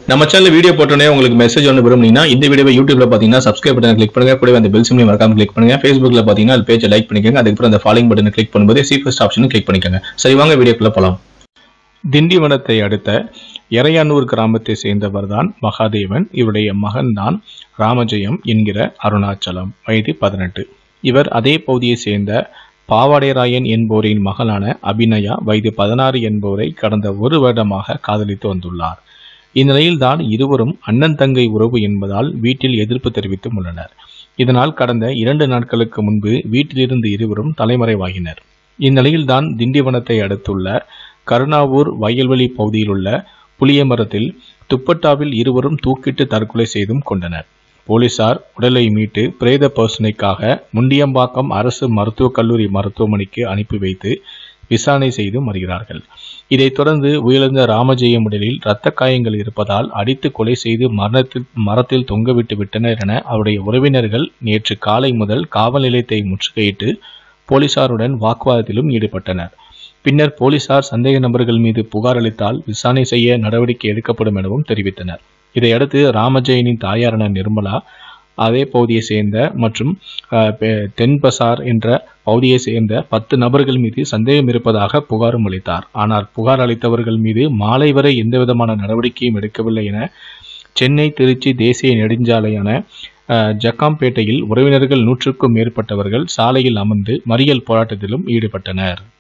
நம்ம channel video போட்டோன்னே உங்களுக்கு மெசேஜ் ஒன்று விரும்புனீங்கன்னா இந்த வீடியோவை யூடியூப்ல பார்த்தீங்கன்னா சப்ஸ்கிரைப் பட்டன் கிளிக் பண்ணுங்க கூடவே அந்த பெல் சிம்லையும் மறக்காம கிளிக் பண்ணுங்க ஃபேஸ்புக்ல பார்த்தீங்கன்னா அது பேஜை லைக் பண்ணிக்கோங்க அதுக்கப்புறம் அந்த ஃபாலோயிங் பட்டனை கிளிக் பண்ணும்போது சி ஃபர்ஸ்ட் ஆப்ஷனும் கிளிக் பண்ணிக்கோங்க சரி வாங்க வீடியோக்குள்ள போலாம் திண்டிவனத்தை அடுத்த எறையானூர் கிராமத்தை சேர்ந்தவர் தான் மகாதேவன் இவருடைய மகன் தான் ராமஜெயம் என்கிற அருணாச்சலம் வயது பதினெட்டு இவர் அதே பகுதியை சேர்ந்த பாவாடைராயன் என்போரின் மகளான அபிநயா வயது பதினாறு என்பவரை கடந்த ஒரு வருடமாக காதலித்து வந்துள்ளார் இந்நிலையில்தான் இருவரும் அண்ணன் தங்கை உறவு என்பதால் வீட்டில் எதிர்ப்பு தெரிவித்தும் உள்ளனர் இதனால் கடந்த இரண்டு நாட்களுக்கு முன்பு வீட்டிலிருந்து இருவரும் தலைமறைவாகினர் இந்நிலையில்தான் திண்டிவனத்தை அடுத்துள்ள கருணாவூர் வயல்வெளி பகுதியில் உள்ள புளிய மரத்தில் துப்பட்டாவில் இருவரும் தூக்கிட்டு தற்கொலை செய்தும் கொண்டனர் போலீசார் உடலை மீட்டு பிரேத பரிசோதனைக்காக முண்டியம்பாக்கம் அரசு மருத்துவக் கல்லூரி மருத்துவமனைக்கு அனுப்பி வைத்து விசாரணை செய்து வருகிறார்கள் இதைத் தொடர்ந்து உயிரிழந்த ராமஜெயம் உடலில் இரத்த காயங்கள் இருப்பதால் அடித்து கொலை செய்து மரணத்தில் மரத்தில் தொங்கவிட்டு விட்டனர் என அவருடைய உறவினர்கள் நேற்று காலை முதல் காவல் நிலையத்தை முற்றுகையிட்டு போலீசாருடன் வாக்குவாதத்திலும் ஈடுபட்டனர் பின்னர் போலீசார் சந்தேக நபர்கள் மீது புகார் அளித்தால் விசாரணை செய்ய நடவடிக்கை எடுக்கப்படும் எனவும் தெரிவித்தனர் இதையடுத்து ராமஜெயனின் தாயாரான நிர்மலா அதே பகுதியை சேர்ந்த மற்றும் அஹ், பெ- தென் பசார் என்ற பகுதியை சேர்ந்த பத்து நபர்கள் மீது சந்தேகம் இருப்பதாக புகாரும் அளித்தார் ஆனால் புகார் அளித்தவர்கள் மீது மாலை வரை எந்தவிதமான நடவடிக்கையும் எடுக்கவில்லை என சென்னை திருச்சி தேசிய நெடுஞ்சாலையான அஹ், ஜக்காம்பேட்டையில் உறவினர்கள் நூற்றுக்கும் மேற்பட்டவர்கள் சாலையில் அமர்ந்து மறியல் போராட்டத்திலும் ஈடுபட்டனர்